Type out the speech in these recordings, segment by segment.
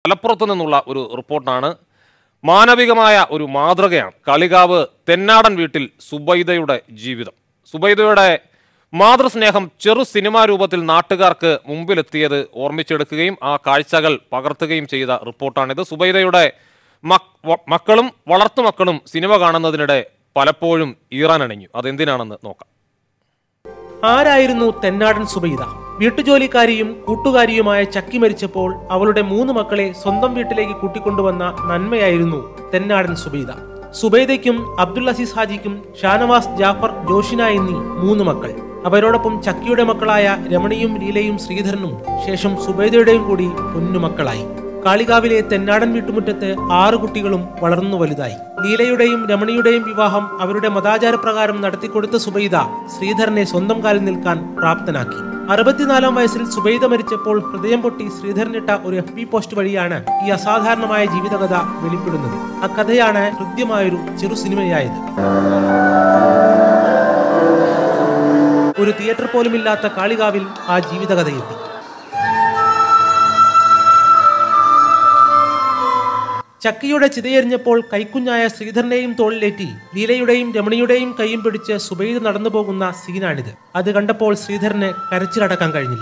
മലപ്പുറത്ത് നിന്നുള്ള ഒരു റിപ്പോർട്ടാണ് മാനവികമായ ഒരു മാതൃകയാണ് കളികാവ് തെന്നാടൻ വീട്ടിൽ സുബൈദയുടെ ജീവിതം സുബൈദയുടെ മാതൃസ്നേഹം ചെറു സിനിമാ രൂപത്തിൽ നാട്ടുകാർക്ക് മുമ്പിലെത്തിയത് ഓർമ്മിച്ചെടുക്കുകയും ആ കാഴ്ചകൾ പകർത്തുകയും ചെയ്ത റിപ്പോർട്ടാണിത് സുബൈദയുടെ മക്- വ- മക്കളും വളർത്തുമക്കളും സിനിമ കാണുന്നതിനിടെ പലപ്പോഴും ഈറാനണിഞ്ഞു അതെന്തിനാണെന്ന് നോക്കാം ആരായിരുന്നു തെന്നാടൻ സുബൈദ വീട്ടുജോലിക്കാരിയും കൂട്ടുകാരിയുമായ ചക്കി മരിച്ചപ്പോൾ അവളുടെ മൂന്ന് മക്കളെ സ്വന്തം വീട്ടിലേക്ക് കൂട്ടിക്കൊണ്ടുവന്ന നന്മയായിരുന്നു തെന്നാടൻ സുബൈദ സുബൈദയ്ക്കും അബ്ദുൽ അസീസ് ഹാജിക്കും ഷാനവാസ് ജാഫർ ജോഷിന എന്നീ മൂന്ന് മക്കൾ അവരോടൊപ്പം ചക്കിയുടെ മക്കളായ രമണിയും ലീലയും ശ്രീധരനും ശേഷം സുബൈദയുടെയും കൂടി പൊന്നുമക്കളായി കാളികാവിലെ തെന്നാടൻ വീട്ടുമുറ്റത്ത് ആറ് കുട്ടികളും വളർന്നു വലുതായി ലീലയുടെയും രമണിയുടെയും വിവാഹം അവരുടെ മതാചാരപ്രകാരം നടത്തിക്കൊടുത്ത സുബൈദ ശ്രീധരനെ സ്വന്തം കാലിൽ നിൽക്കാൻ പ്രാപ്തനാക്കി അറുപത്തിനാലാം വയസ്സിൽ സുബൈദ മരിച്ചപ്പോൾ ഹൃദയം പൊട്ടി ശ്രീധരനിട്ട ഒരു എഫ് ബി പോസ്റ്റ് വഴിയാണ് ഈ അസാധാരണമായ ജീവിതകഥ വെളിപ്പെടുന്നത് ആ കഥയാണ് ഹൃദ്യമായൊരു ചെറു സിനിമയായത് ഒരു തിയേറ്റർ പോലുമില്ലാത്ത കാളികാവിൽ ആ ജീവിതകഥയെത്തി ചക്കിയുടെ ചിതയെറിഞ്ഞപ്പോൾ കൈക്കുഞ്ഞായ ശ്രീധരനെയും തോളിലേറ്റി ലീലയുടെയും രമണിയുടെയും കൈയും പിടിച്ച് സുബൈദ് നടന്നു പോകുന്ന സീനാണിത് അത് കണ്ടപ്പോൾ ശ്രീധരന് കരച്ചിലടക്കാൻ കഴിഞ്ഞില്ല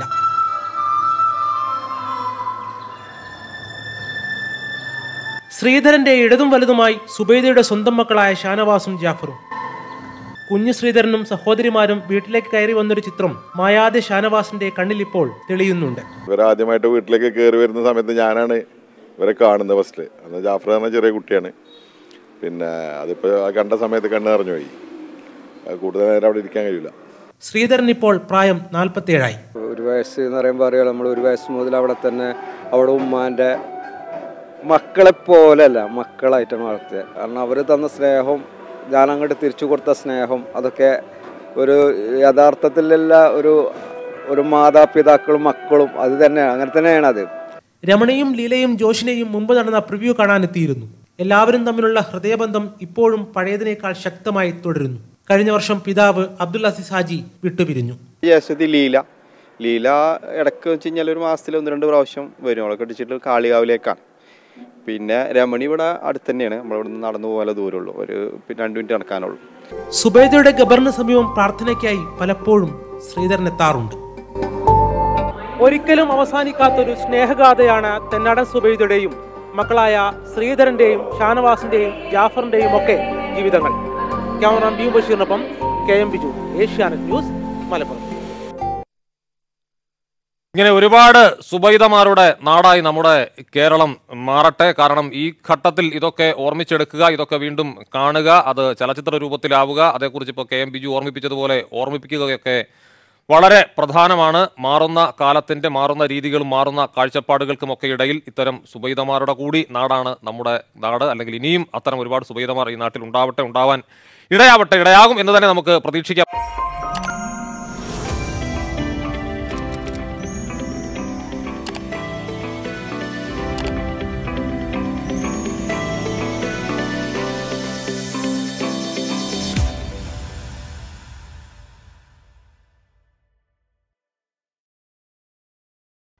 ശ്രീധരന്റെ ഇടതും വലുതുമായി സുബൈദയുടെ സ്വന്തം മക്കളായ ഷാനവാസും ജാഫറും കുഞ്ഞു ശ്രീധരനും സഹോദരിമാരും വീട്ടിലേക്ക് കയറി വന്നൊരു ചിത്രം മായാതെ ഷാനവാസിന്റെ കണ്ണിലിപ്പോൾ തെളിയുന്നുണ്ട് ഇവരാദ്യമായിട്ട് വീട്ടിലേക്ക് കയറി വരുന്ന സമയത്ത് ഞാനാണ് ഇവരെ കാണുന്നത് ഫസ്റ്റിൽ അന്ന് ജാഫർ എന്ന ചെറിയ കുട്ടിയാണ് പിന്നെ അതിപ്പോൾ കണ്ട സമയത്ത് കണ്ണ് നിറഞ്ഞു പോയി അത് കൂടുതൽ നേരം അവിടെ ഇരിക്കാൻ കഴിയില്ല ശ്രീധരൻ ഇപ്പോൾ പ്രായം നാൽപ്പത്തിയേഴായി ഒരു വയസ്സ് എന്ന് പറയുമ്പോൾ അറിയാലോ നമ്മൾ ഒരു വയസ്സ് മുതൽ അവിടെ തന്നെ അവിടെ ഉമ്മാൻ്റെ മക്കളെ പോലെയല്ല മക്കളായിട്ടാണ് വളർത്തിയത് കാരണം അവർ തന്ന സ്നേഹം ഞാൻ അങ്ങോട്ട് തിരിച്ചു കൊടുത്ത സ്നേഹം അതൊക്കെ ഒരു യഥാർത്ഥത്തിലുള്ള ഒരു ഒരു മാതാപിതാക്കളും മക്കളും അത് തന്നെയാണ് അങ്ങനെ തന്നെയാണ് അത് രമണയും ലീലയും ജോഷിനെയും മുമ്പ് നടന്ന പ്രിവ്യൂ കാണാനെത്തിയിരുന്നു എല്ലാവരും തമ്മിലുള്ള ഹൃദയബന്ധം ഇപ്പോഴും പഴയതിനേക്കാൾ ശക്തമായി തുടരുന്നു കഴിഞ്ഞ വർഷം പിതാവ് അബ്ദുൽ അസീസ് ഹാജി വിട്ടുപിരിഞ്ഞു യേശുദി ലീല ലീല ഇടയ്ക്ക് വെച്ച് കഴിഞ്ഞാൽ ഒരു മാസത്തിൽ ഒന്ന് രണ്ട് പ്രാവശ്യം വരും അവളെ കെട്ടിച്ചിട്ട് കാളികാവിലേക്കാണ് പിന്നെ രമണി ഇവിടെ അടുത്ത് തന്നെയാണ് നമ്മളിവിടെ നിന്ന് നടന്നു പോകാൻ ദൂരമുള്ളൂ ഒരു പിന്നെ രണ്ട് മിനിറ്റ് നടക്കാനുള്ളൂ സുബൈദയുടെ ഗബറിന് സമീപം പ്രാർത്ഥനയ്ക്കായി പലപ്പോഴും ശ്രീധരൻ എത്താറുണ്ട് ഒരിക്കലും അവസാനിക്കാത്തൊരു സ്നേഹഗാഥയാണ് തെന്നാടൻ സുബൈദയുടെയും മക്കളായ ശ്രീധരന്റെയും ഷാനവാസിന്റെയും ജാഫറിന്റെയും ഒക്കെ ജീവിതങ്ങൾ ക്യാമറ ബി ബഷീറിനൊപ്പം K M Biju Asianet News Malappuram ഇങ്ങനെ ഒരുപാട് സുബൈദമാരുടെ നാടായി നമ്മുടെ കേരളം മാറട്ടെ കാരണം ഈ ഘട്ടത്തിൽ ഇതൊക്കെ ഓർമ്മിച്ചെടുക്കുക ഇതൊക്കെ വീണ്ടും കാണുക അത് ചലച്ചിത്ര രൂപത്തിലാവുക അതേക്കുറിച്ച് ഇപ്പോൾ കെ എം ബിജു ഓർമ്മിപ്പിച്ചതുപോലെ ഓർമ്മിപ്പിക്കുകയൊക്കെ വളരെ പ്രധാനമാണ് മാറുന്ന കാലത്തിന്റെ മാറുന്ന രീതികളും മാറുന്ന കാഴ്ചപ്പാടുകൾക്കുമൊക്കെ ഇടയിൽ ഇത്തരം സുബൈദമാരുടെ കൂടി നാടാണ് നമ്മുടെ നാട് അല്ലെങ്കിൽ ഇനിയും അത്തരം ഒരുപാട് സുബൈദമാർ ഈ നാട്ടിൽ ഉണ്ടാവട്ടെ ഉണ്ടാവാൻ ഇടയാവട്ടെ ഇടയാകും എന്ന് തന്നെ നമുക്ക് പ്രതീക്ഷിക്കാം